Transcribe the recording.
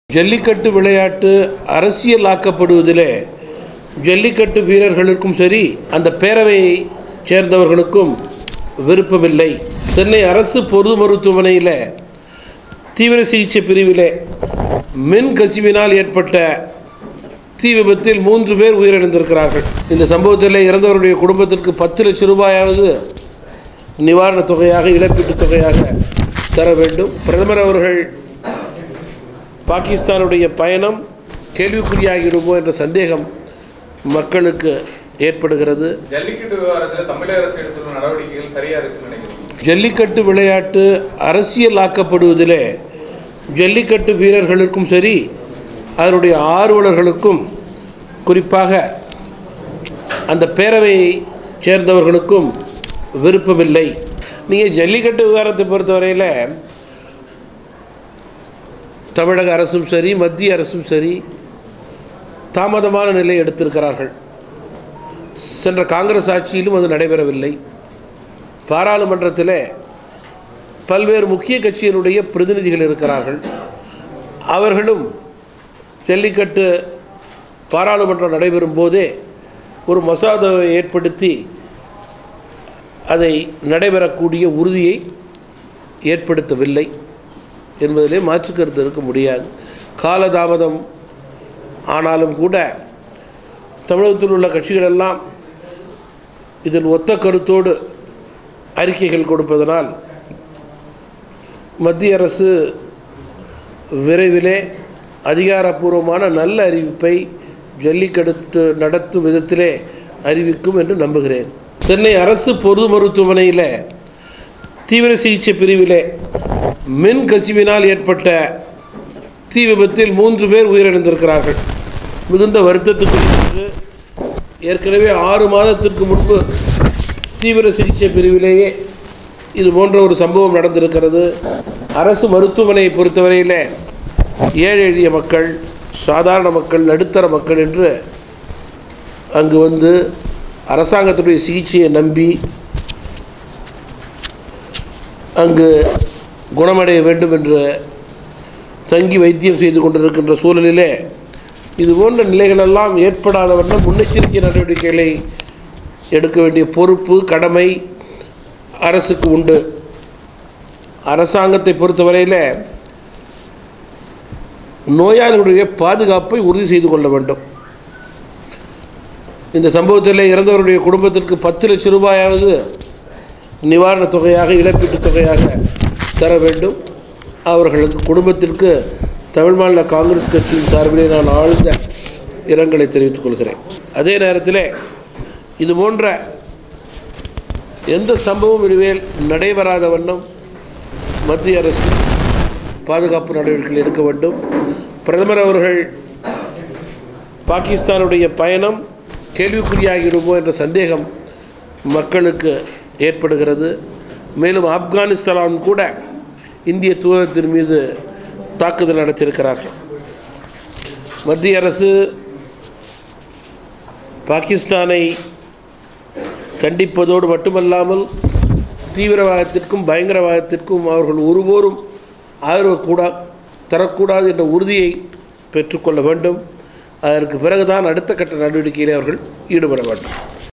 ஜல்லிக்கட்டு விளையாட்டு அரசியலாக்கப்படுவதிலே ஜல்லிக்கட்டு வீரர்களுக்கும் சரி அந்த பேரவையை சேர்ந்தவர்களுக்கும் விருப்பமில்லை சென்னை அரசு பொது மருத்துவமனையில் தீவிர சிகிச்சை பிரிவிலே மின் கசிவினால் ஏற்பட்ட தீ விபத்தில் மூன்று பேர் உயிரிழந்திருக்கிறார்கள் இந்த சம்பவத்தில் இறந்தவருடைய குடும்பத்திற்கு பத்து லட்சம் ரூபாயாவது நிவாரணத் தொகையாக இழப்பீட்டுத் தொகையாக தர வேண்டும் பிரதமர் அவர்கள் பாகிஸ்தானுடைய பயணம் கேள்விக்குறியாகிடுமோ என்ற சந்தேகம் மக்களுக்கு ஏற்படுகிறது ஜல்லிக்கட்டு விவகாரத்தில் தமிழக அரசு எடுத்துள்ள நடவடிக்கைகள் சரியா இருக்குன்னு நினைக்கிறீங்க ஜல்லிக்கட்டு விளையாட்டு அரசியலாக்கப்படுவதிலே ஜல்லிக்கட்டு வீரர்களுக்கும் சரி அதனுடைய ஆர்வலர்களுக்கும் குறிப்பாக அந்த பேரவையை சேர்ந்தவர்களுக்கும் விருப்பமில்லை நீங்கள் ஜல்லிக்கட்டு விவகாரத்தை பொறுத்தவரையில் தமிழக அரசும் சரி மத்திய அரசும் சரி தாமதமான நிலை எடுத்திருக்கிறார்கள் சென்ற காங்கிரஸ் ஆட்சியிலும் அது நடைபெறவில்லை பாராளுமன்றத்தில் பல்வேறு முக்கிய கட்சியினுடைய பிரதிநிதிகள் இருக்கிறார்கள் அவர்களும் ஜல்லிக்கட்டு பாராளுமன்றம் நடைபெறும் போதே ஒரு மசோதாவை ஏற்படுத்தி அதை நடைபெறக்கூடிய உறுதியை ஏற்படுத்தவில்லை என்பதிலே மாற்று கருத்து இருக்க முடியாது காலதாமதம் ஆனாலும் கூட தமிழகத்தில் உள்ள கட்சிகளெல்லாம் இதில் ஒத்த கருத்தோடு அறிக்கைகள் கொடுப்பதனால் மத்திய அரசு விரைவிலே அதிகாரப்பூர்வமான நல்ல அறிவிப்பை ஜல்லிக்கட்டு நடத்தும் விதத்திலே அறிவிக்கும் என்று நம்புகிறேன் சென்னை அரசு பொது மருத்துவமனையில் தீவிர சிகிச்சை பிரிவிலே மின் கசிவினால் ஏற்பட்ட தீ விபத்தில் மூன்று பேர் உயிரிழந்திருக்கிறார்கள் மிகுந்த வருத்தத்துக்குரியது ஏற்கனவே ஆறு மாதத்திற்கு முன்பு தீவிர சிகிச்சை பிரிவிலேயே இது போன்ற ஒரு சம்பவம் நடந்திருக்கிறது அரசு மருத்துவமனையை பொறுத்தவரையில் ஏழை எளிய மக்கள் சாதாரண மக்கள் நடுத்தர மக்கள் என்று அங்கு வந்து அரசாங்கத்துடைய சிகிச்சையை நம்பி அங்கு குணமடைய வேண்டும் என்று தங்கி வைத்தியம் செய்து கொண்டிருக்கின்ற சூழலிலே இது போன்ற நிலைகளெல்லாம் ஏற்படாத வண்ணம் முன்னெச்சரிக்கை நடவடிக்கைகளை எடுக்க வேண்டிய பொறுப்பு கடமை அரசுக்கு உண்டு அரசாங்கத்தை பொறுத்தவரையில் நோயாளிகளுடைய பாதுகாப்பை உறுதி செய்து கொள்ள வேண்டும் இந்த சம்பவத்தில் இறந்தவருடைய குடும்பத்திற்கு பத்து லட்சம் ரூபாயாவது நிவாரணத் தொகையாக இழப்பீட்டுத் தொகையாக தர வேண்டும் அவர்களுக்கு குடும்பத்திற்கு தமிழ் மாநில காங்கிரஸ் கட்சியின் சார்பிலே நான் ஆழ்ந்த இரங்கலை தெரிவித்துக் கொள்கிறேன் அதே நேரத்தில் இது போன்ற எந்த சம்பவம் இனிமேல் நடைபெறாத வண்ணம் மத்திய அரசு பாதுகாப்பு நடவடிக்கைகள் எடுக்க வேண்டும் பிரதமர் அவர்கள் பாகிஸ்தானுடைய பயணம் கேள்விக்குறியாகிடுமோ என்ற சந்தேகம் மக்களுக்கு ஏற்படுகிறது மேலும் ஆப்கானிஸ்தான் கூட இந்திய தூதரத்தின் மீது தாக்குதல் நடத்தியிருக்கிறார்கள் மத்திய அரசு பாகிஸ்தானை கண்டிப்பதோடு மட்டுமல்லாமல் தீவிரவாதத்திற்கும் பயங்கரவாதத்திற்கும் அவர்கள் ஒருபோரும் ஆதரவு கூட தரக்கூடாது என்ற உறுதியை பெற்றுக்கொள்ள வேண்டும் அதற்கு பிறகுதான் அடுத்த கட்ட நடவடிக்கையில் அவர்கள் ஈடுபட வேண்டும்